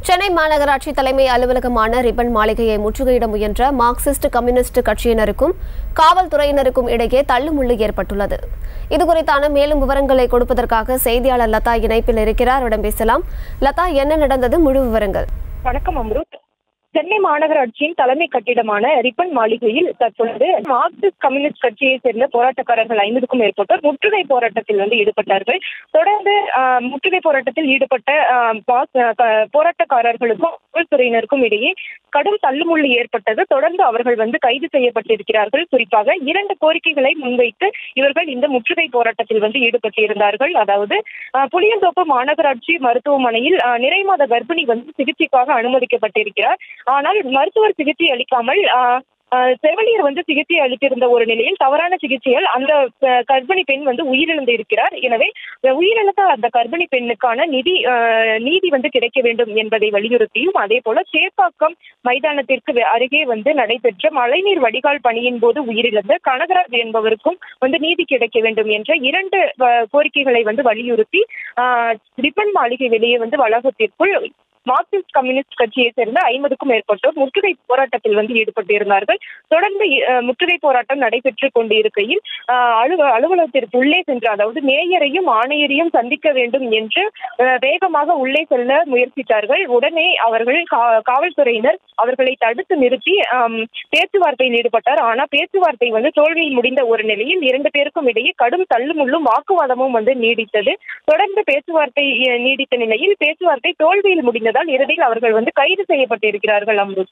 சென்னை மாநகராட்சி தலைமை அலுவலகமான ரிப்பன் மாளிகையை முற்றுகையிட முயன்ற மார்க்சிஸ்ட் கம்யூனிஸ்ட் கட்சியினருக்கும் காவல்துறையினருக்கும் இடையே தள்ளுமுள்ளு ஏற்பட்டுள்ளது இதுகுறித்தான மேலும் விவரங்களை கொடுப்பதற்காக செய்தியாளர் லதா இணைப்பில் இருக்கிறார் அவரிடம் பேசலாம் லதா என்ன நடந்தது முழு விவரங்கள் வணக்கம் அம்ருத் சென்னை மாநகராட்சியின் தலைமை கட்டிடமான ரிப்பன் மாளிகையில் தற்பொழுது மார்க்சிஸ்ட் கம்யூனிஸ்ட் கட்சியை சேர்ந்த போராட்டக்காரர்கள் ஐம்பதுக்கும் மேற்பட்டோர் முற்றுகை போராட்டத்தில் வந்து ஈடுபட்டார்கள் தொடர்ந்து ஆஹ், முற்றுகை போராட்டத்தில் ஈடுபட்ட ஆஹ், பாஸ்- ஆஹ், க- போராட்டக்காரர்களுக்கும் காவல்துறையினருக்கும் இடையே கடும் தள்ளுமுள்ளு ஏற்பட்டது தொடர்ந்து அவர்கள் வந்து கைது செய்யப்பட்டிருக்கிறார்கள் குறிப்பாக இரண்டு கோரிக்கைகளை முன்வைத்து இவர்கள் இந்த முற்றுகை போராட்டத்தில் வந்து ஈடுபட்டிருந்தார்கள் அதாவது ஆஹ், புளியந்தோப்பு மாநகராட்சி மருத்துவமனையில் ஆஹ், நிறைமாத கர்ப்பிணி வந்து சிகிச்சைக்காக அனுமதிக்கப்பட்டிருக்கிறார் ஆனால் மருத்துவர் சிகிச்சை அளிக்காமல் ஆஹ், ஆஹ், செவிலியர் வந்து சிகிச்சை அளித்திருந்த ஒரு நிலையில் தவறான சிகிச்சையால் அந்த ஆஹ், கர்ப்பிணி பெண் வந்து உயிரிழந்து இருக்கிறார் எனவே ஆஹ், உயிரிழந்த அந்த கர்ப்பிணி பெண்ணுக்கான நிதி ஆஹ், நீதி வந்து கிடைக்க வேண்டும் என்பதை வலியுறுத்தியும் அதே போல சேப்பாக்கம் மைதானத்திற்கு வெ- அருகே வந்து நடைபெற்ற மழைநீர் வடிகால் பணியின் போது உயிரிழந்த கனகராஜ் என்பவருக்கும் வந்து நீதி கிடைக்க வேண்டும் என்ற இரண்டு ஆஹ், கோரிக்கைகளை வந்து வலியுறுத்தி ஆஹ், ரிப்பன் மாளிகை வெளியே வந்து வளாகத்திற்குள் மார்க்சிஸ்ட் கம்யூனிஸ்ட் கட்சியை சேர்ந்த ஐம்பதுக்கும் மேற்பட்டோர் முற்றுகை போராட்டத்தில் வந்து ஈடுபட்டிருந்தார்கள் தொடர்ந்து அஹ், முற்றுகை போராட்டம் நடைபெற்றுக் கொண்டிருக்கையில் அஹ், அலுவ அலுவலகத்திற்கு உள்ளே சென்று அதாவது மேயரையும் ஆணையரையும் சந்திக்க வேண்டும் என்று அஹ், வேகமாக உள்ளே செல்ல முயற்சித்தார்கள் உடனே அவர்கள் கா- காவல்துறையினர் அவர்களை தடுத்து நிறுத்தி ஆம், பேச்சுவார்த்தையில் ஈடுபட்டார் ஆனால் பேச்சுவார்த்தை வந்து தோல்வியில் முடிந்த ஒரு நிலையில் இரண்டு பேருக்கும் இடையே கடும் தள்ளுமுள்ளும் வாக்குவாதமும் வந்து நீடித்தது தொடர்ந்து பேச்சுவார்த்தை அஹ், நீடித்த நிலையில் பேச்சுவார்த்தை தோல்வியில் முடிந்ததால் இறுதியில் அவர்கள் வந்து கைது செய்யப்பட்டிருக்கிறார்கள் அம்ருத்